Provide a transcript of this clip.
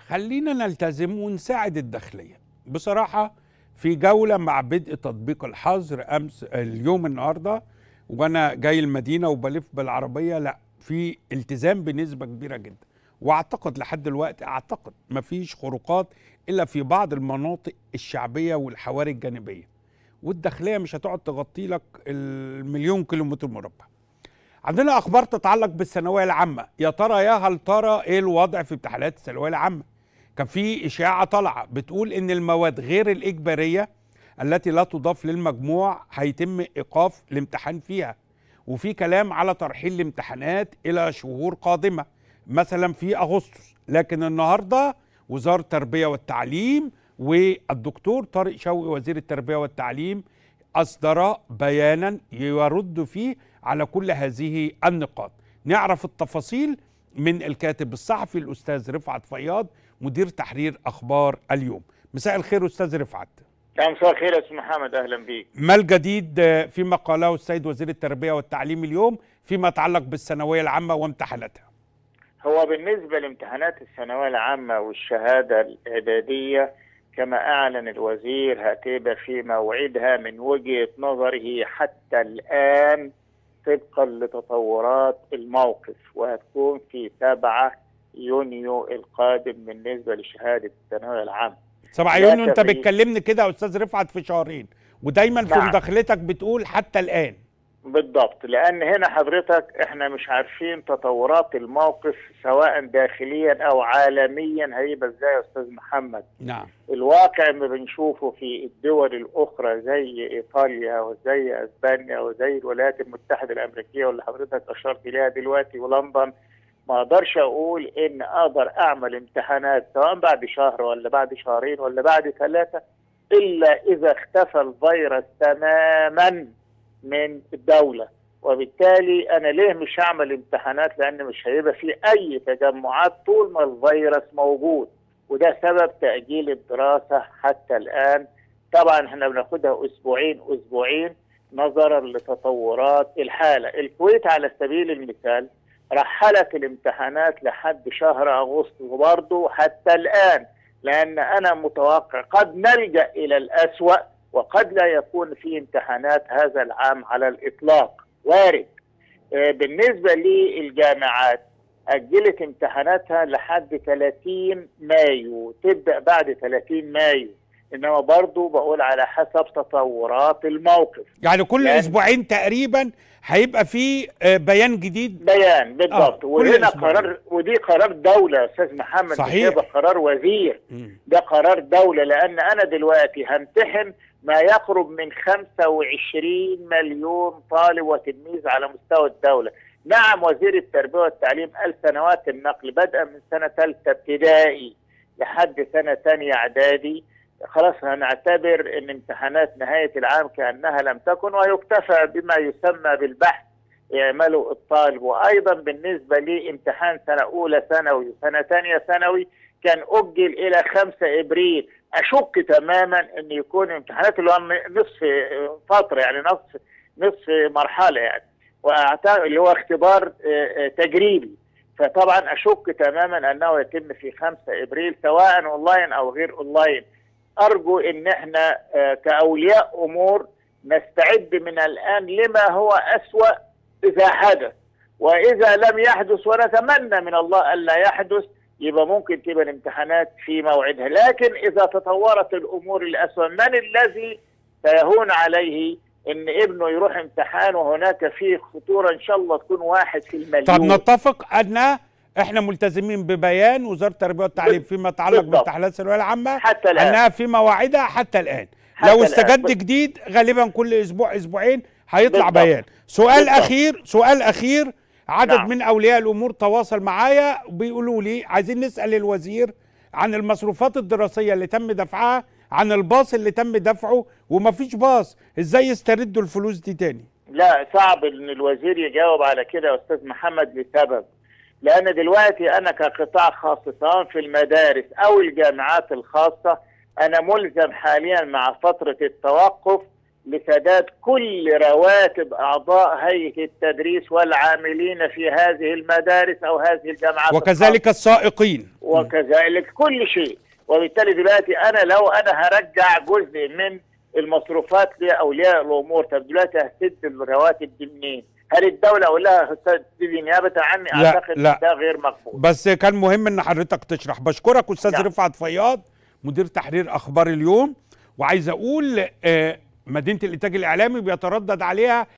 خلينا نلتزم ونساعد الداخليه بصراحه في جوله مع بدء تطبيق الحظر امس اليوم النهارده وانا جاي المدينه وبلف بالعربيه لا في التزام بنسبه كبيره جدا واعتقد لحد دلوقتي اعتقد مفيش خروقات الا في بعض المناطق الشعبيه والحواري الجانبيه والداخليه مش هتقعد تغطي لك المليون كيلومتر مربع عندنا اخبار تتعلق بالثانويه العامه يا ترى يا هل ترى ايه الوضع في امتحانات الثانويه العامه كان في اشاعه طالعه بتقول ان المواد غير الاجباريه التي لا تضاف للمجموع هيتم ايقاف الامتحان فيها وفي كلام على ترحيل الامتحانات الى شهور قادمه مثلا في اغسطس لكن النهارده وزاره التربيه والتعليم والدكتور طارق شوقي وزير التربيه والتعليم اصدر بيانا يرد فيه على كل هذه النقاط نعرف التفاصيل من الكاتب الصحفي الاستاذ رفعت فياض مدير تحرير اخبار اليوم مساء الخير استاذ رفعت مساء الخير يا استاذ محمد اهلا بيك ما الجديد فيما قاله السيد وزير التربيه والتعليم اليوم فيما يتعلق بالثانويه العامه وامتحاناتها هو بالنسبه لامتحانات الثانويه العامه والشهاده الاعداديه كما اعلن الوزير هتبقى في موعدها من وجهه نظره حتى الان طبقا لتطورات الموقف وهتكون في 7 يونيو القادم بالنسبه لشهاده الثانويه العامه 7 يونيو انت بتكلمني كده يا استاذ رفعت في شهرين ودايما في نعم. مداخلتك بتقول حتى الان بالضبط لان هنا حضرتك احنا مش عارفين تطورات الموقف سواء داخليا او عالميا هيبقى ازاي يا استاذ محمد نعم الواقع ما بنشوفه في الدول الاخرى زي ايطاليا وزي اسبانيا وزي الولايات المتحده الامريكيه واللي حضرتك اشرت اليها دلوقتي ولندن ما اقدرش اقول ان اقدر اعمل امتحانات سواء بعد شهر ولا بعد شهرين ولا بعد ثلاثه الا اذا اختفى الفيروس تماما من الدوله وبالتالي انا ليه مش هعمل امتحانات لان مش هيبقى في اي تجمعات طول ما الفيروس موجود وده سبب تاجيل الدراسه حتى الان طبعا احنا بناخدها اسبوعين اسبوعين نظرا لتطورات الحاله الكويت على سبيل المثال رحلت الامتحانات لحد شهر اغسطس وبرضه حتى الان لان انا متوقع قد نلجا الى الاسوا وقد لا يكون في امتحانات هذا العام على الاطلاق وارد آه، بالنسبه للجامعات اجلت امتحاناتها لحد 30 مايو تبدا بعد 30 مايو انما برضه بقول على حسب تطورات الموقف يعني كل يعني- اسبوعين تقريبا هيبقى في آه، بيان جديد بيان بالضبط آه، كل وهنا أسبوع. قرار ودي قرار دوله يا استاذ محمد مش صحيح. هيبقى قرار وزير مم. ده قرار دولة لأن أنا دلوقتي همتحن ما يقرب من 25 مليون طالب وتلميذ على مستوى الدولة نعم وزير التربية والتعليم قال سنوات النقل بدءا من سنة ثالثة ابتدائي لحد سنة ثانية إعدادي خلاص هنعتبر ان امتحانات نهاية العام كأنها لم تكن ويكتفى بما يسمى بالبحث يعمله الطالب وأيضا بالنسبة لامتحان سنة أولى ثانوي وسنة ثانية ثانوي كان أجل إلى 5 إبريل أشك تماما أن يكون امتحانات اللي هو نصف فترة يعني نصف نصف مرحلة يعني وأعتقد اللي هو اختبار آه، آه، تجريبي فطبعا أشك تماما أنه يتم في 5 إبريل سواء أونلاين أو غير أونلاين أرجو أن احنا آه، كأولياء أمور نستعد من الآن لما هو أسوأ إذا حدث وإذا لم يحدث ونتمنى من الله ألا يحدث يبقى ممكن تبقى الامتحانات في موعدها لكن إذا تطورت الأمور الأسوأ من الذي سيهون عليه ان ابنه يروح امتحان وهناك فيه خطوره ان شاء الله تكون واحد في المليون طب نتفق ان احنا ملتزمين ببيان وزاره التربيه والتعليم بال- فيما يتعلق بالضبط. بامتحانات الثانويه العامه حتى الان انها في مواعيدها حتى الان حتى لو الآن. استجد بس- جديد غالبا كل اسبوع اسبوعين هيطلع بالضبط. بيان سؤال بالضبط. اخير سؤال اخير عدد نعم. من اولياء الامور تواصل معايا وبيقولوا لي عايزين نسال الوزير عن المصروفات الدراسيه اللي تم دفعها عن الباص اللي تم دفعه ومفيش باص ازاي يستردوا الفلوس دي تاني لا صعب ان الوزير يجاوب على كده يا استاذ محمد لسبب لان دلوقتي انا كقطاع خاص سواء في المدارس او الجامعات الخاصه انا ملزم حاليا مع فتره التوقف لسداد كل رواتب اعضاء هيئه التدريس والعاملين في هذه المدارس او هذه الجامعات وكذلك السائقين وكذلك كل شيء وبالتالي دلوقتي انا لو انا هرجع جزء من المصروفات لاولياء الامور طب دلوقتي هسد الرواتب دي منين؟ هل الدوله اقول لها هسدي نيابه عني؟ لا، اعتقد لا. ده غير مقبول بس كان مهم ان حضرتك تشرح بشكرك استاذ نعم. رفعت فياض مدير تحرير اخبار اليوم وعايز اقول آه، مدينه الانتاج الاعلامي بيتردد عليها